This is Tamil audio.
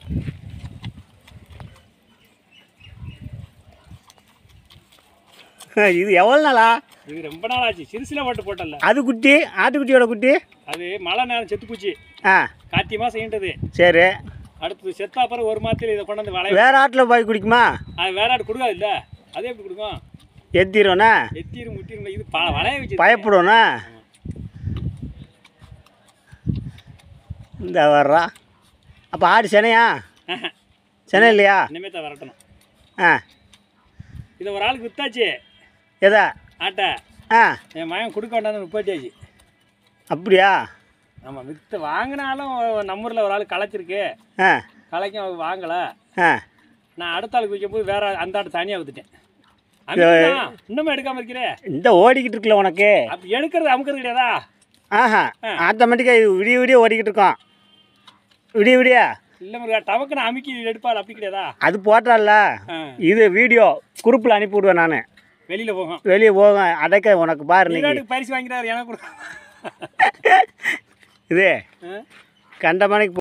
இது எவ்வளோ நாளா இது ரொம்ப நாள் ஆச்சு சிறுசில ஓட்டு போட்டல அது குட்டி ஆட்டுக்குட்டியோட குட்டி அது மழை நேரம் செத்து போச்சு ஆ கார்த்திகை மாதம் ஈண்டது சரி அடுத்தது செத்தா அப்புறம் ஒரு மாதத்தில் இதை கொண்டாந்து வளைய வேற ஆட்டில் போய் குடிக்குமா அது வேற ஆடு கொடுக்காது இல்லை அதே எப்படி கொடுக்கும் எத்திரோண்ணா எத்தீரும் முட்டிரும் இது ப வளைய வச்சு பயப்படுவோண்ணா இந்த வர்றா அப்போ ஆடு செனையா செனை இல்லையா இனிமே தான் வரட்டணும் ஆ இதை ஒரு ஆளுக்கு வித்தாச்சு எதா ஆட்டை ஆ என் மகன் கொடுக்க வேண்டாம்னு முப்பாட்டியாச்சு அப்படியா ஆமாம் வித்து வாங்கினாலும் நம்ம ஊரில் ஒரு ஆள் களைச்சிருக்கு ஆ களைக்கும் அவர் வாங்கலை ஆ நான் அடுத்த ஆளுக்கு வைக்கும்போது வேற அந்த ஆட்டை தனியாக வித்துட்டேன் அமுக்கிட்டா? இன்னுமே எடுக்காம இருக்கிறே இந்த ஓடிக்கிட்டு இருக்குல்ல உனக்கு அப்படி எடுக்கிறது அமுக்கிறது கிடையாதா ஆஹா ஆட்டோமேட்டிக்காக விடிய விடிய ஓடிக்கிட்டு இருக்கோம் விடிய விடிய இல்லை முருகா டவக்குன்னு அமுக்கி எடுப்பாள் அப்படி கிடையாதா அது போட்டால ஆ, இது வீடியோ குரூப்பில் அனுப்பி விடுவேன் நான் வெளியில போகும் வெளியே போவேன் அடைக்க உனக்கு பாரு இன்னைக்கு நீராட்டுக்கு பரிசு வாங்கிறாரு எனக்கு கொடுக்க இது ஆ? கண்ட மணிக்கு